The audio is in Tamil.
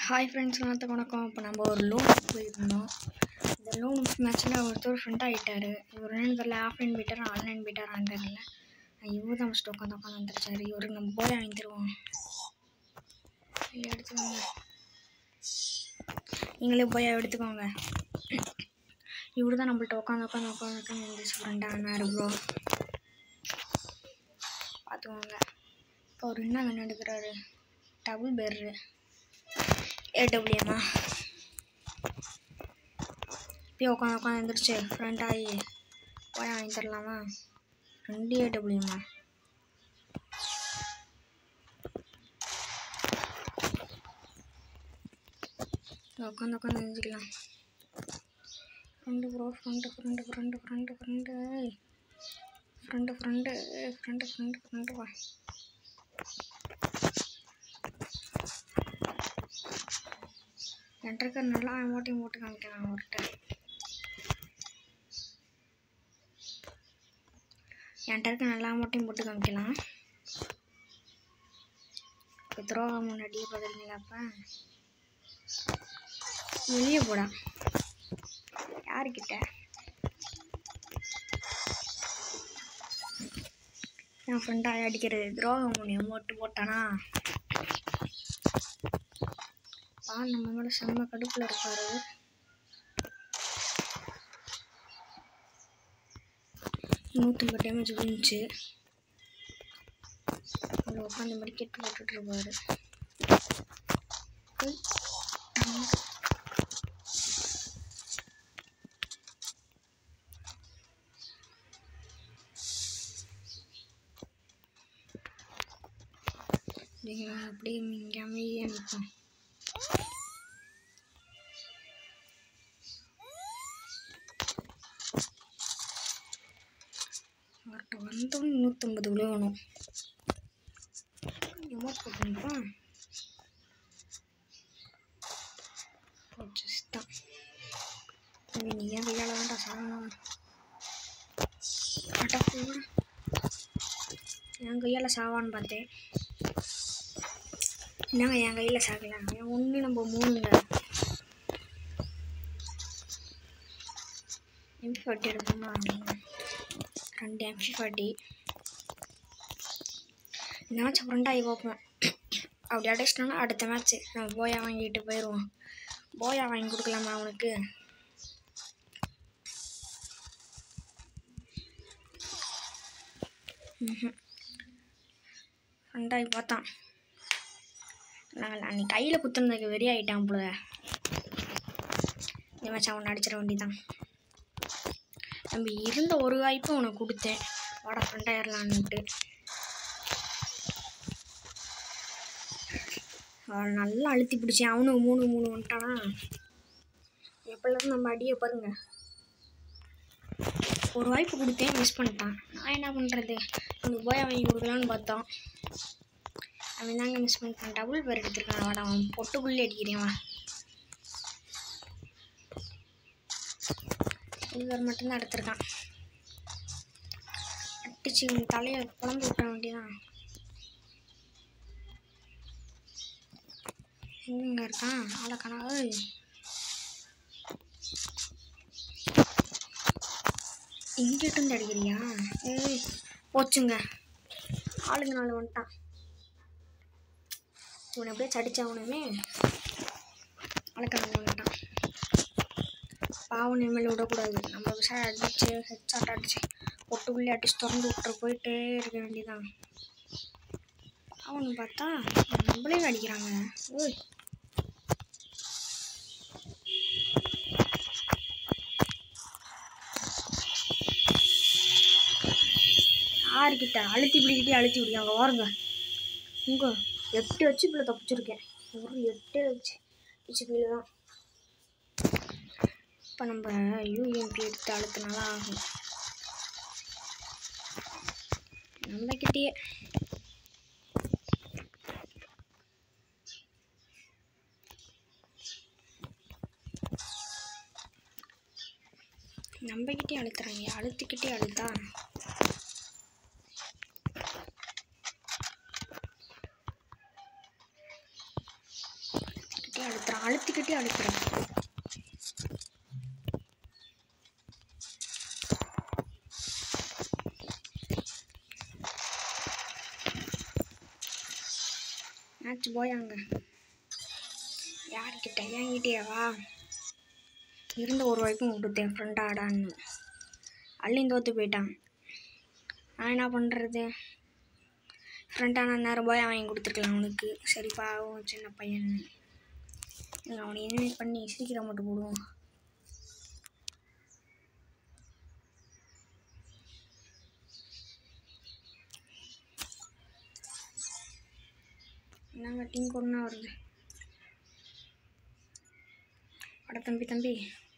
ஹாய் ஃப்ரெண்ட்ஸ் எல்லாத்துக்கும் வணக்கம் இப்போ நம்ம ஒரு லோன் போயிருந்தோம் இந்த லோன் மேட்ச்சில் ஒருத்தர் ஃப்ரெண்ட் ஆகிட்டார் இவர் என்னன்னு தெரியல ஆஃப்லைன் பீட்டர் ஆன்லைன் பீட்டரான்னு தெரியல இவர் தான் ஃபஸ்ட்டு உட்காந்து உட்காந்து வந்துருச்சாரு இவருக்கு நம்ம போய் வாங்கி தருவோம் இல்லை எடுத்துக்கோங்க நீங்களே போய் எடுத்துக்கோங்க இவரு தான் நம்மள்ட்ட உட்காந்து உட்காந்து உட்காந்து உட்காந்து இருந்துச்சு ஃப்ரெண்டாக ஆனார் ப்ரோ பார்த்துக்கோங்க இப்போ அவர் என்ன கண்ணு எடுக்கிறாரு டபுள் பேர்ரு ஏடபிள்யூமா இப்போயே உட்காந்து உட்காந்து எழுந்திரிச்சு ஃப்ரெண்ட் ஆகி போய் வாங்கி தரலாமா ரெண்டு ஏடபிள்யூமா உட்காந்து உட்காந்து எழுந்திரிக்கலாம் friend bro friend friend friend friend friend friend friend friend friend friend வா என்கிட்ட இருக்க நல்லா அமௌண்ட்டையும் போட்டு காமிக்கலாம் அவர்கிட்ட என்கிட்ட இருக்க நல்லா அமௌண்ட்டையும் போட்டு காமிக்கலாம் இப்போ துரோகம் முன்னாடியே பார்க்குறீங்களா அப்போ வெளியே போடா யாருக்கிட்ட என் ஃப்ரெண்டாக அடிக்கிறது துரோகம் முனி அமௌண்ட்டு போட்டானா பா நம்ம மேலே செம்ம கடுப்பில் இருப்பாரு நூற்றம்பது டேமேஜ் விழுந்துச்சு அதில் உட்காந்து மாதிரி கெட்டு போட்டுட்டு இருப்பாரு ஏய், ஆமா. நீங்கள் அப்படியே இங்கே அமைதியாக நிற்போம் அவர்கிட்ட வந்தோம் நூற்றம்பது விழுவணும் எமௌண்ட் போட்டுருப்பான் தான் தம்பி நீ ஏன் கையால் வேண்டா சாகணும் அட்டா போட என் கையால் சாவான்னு பார்த்தேன் என்னங்க என் கையில் சாகலாம் என் ஒன்று நம்ம மூணுங்க எம்பி ஃபார்ட்டி எடுப்போமா ரெண்டு எம்பி ஃபார்ட்டி இந்த மேட்ச் ஃப்ரெண்டாகி பார்ப்போம் அப்படி அடிச்சிட்டோன்னா அடுத்த மேட்ச்சு நம்ம போயா வாங்கிட்டு போயிடுவோம் போயா வாங்கி கொடுக்கலாமா அவனுக்கு ஃப்ரெண்டாகி பார்த்தான் நாங்கள் அன்னைக்கு கையில் குத்துனதுக்கு வெறி ஆகிட்டான் போல இந்த மேட்ச் அவனை அடிச்சிட வேண்டியதான் நம்ம இருந்த ஒரு வாய்ப்பு உனக்கு கொடுத்தேன் வாடா ஃப்ரெண்ட் ஆயிடலான்ட்டு அவன் நல்லா அழுத்தி பிடிச்சேன் அவனும் மூணு மூணு வந்துட்டானா எப்படிலாம் நம்ம அடியை பாருங்க ஒரு வாய்ப்பு கொடுத்தேன் மிஸ் பண்ணிட்டான் நான் என்ன பண்ணுறது அவனுக்கு போய் வாங்கி கொடுக்கலான்னு பார்த்தோம் அவன் தாங்க மிஸ் பண்ணிட்டான் டபுள் பேர் எடுத்திருக்கான் வாடா அவன் பொட்டுக்குள்ளே அடிக்கிறேன் வா இவர் மட்டும்தான் எடுத்திருக்கான் அடிச்சு இவன் தலையை குழம்பு விட்ட வேண்டியதான் எங்க இருக்கான் ஆளக்கானா ஏய் இங்கிட்டு இருந்து அடிக்கிறியா ஏய் போச்சுங்க ஆளுங்க நாலு வந்துட்டான் இவனை அப்படியே சடிச்சவனுமே ஆளுக்கான வந்துட்டான் பாவம் இனிமேல் விடக்கூடாது நம்ம விஷயம் அடிச்சு ஹெட்ஷாட் அடிச்சு பொட்டுக்குள்ளே அடிச்சு திறந்து விட்டு போயிட்டே இருக்க வேண்டியதான் அவனு பார்த்தா நம்மளே அடிக்கிறாங்க ஓய் யாருக்கிட்ட அழுத்தி பிடிக்கிட்டே அழுத்தி பிடிக்காங்க வாருங்க உங்க எட்டு வச்சு இப்படி தப்பிச்சிருக்கேன் ஒரு எட்டு வச்சு வச்சு கீழே தான் இப்போ நம்ம யூஎம்பி எடுத்து அழுத்தினால ஆகும் நம்மக்கிட்டேயே நம்பிக்கிட்டே அழுத்துறாங்க அழுத்திக்கிட்டே அழுத்தா கட்டி அழுத்துறான் அழுத்திக்கிட்டே அழுத்துறான் மேட்ச் போயாங்க யார்கிட்ட என்கிட்டயாவா இருந்த ஒரு வரைக்கும் கொடுத்தேன் ஃப்ரெண்ட் ஆடான்னு அள்ளியும் தோற்று போயிட்டான் நான் என்ன பண்ணுறது ஃப்ரெண்டான நேரம் போய் வாங்கி கொடுத்துருக்கலாம் அவனுக்கு சரி பாவம் சின்ன பையன் அவனை இனிமே பண்ணி சீக்கிரம் மட்டும் போடுவோம் என்னங்க டீம் கொரோனா வருது அட தம்பி தம்பி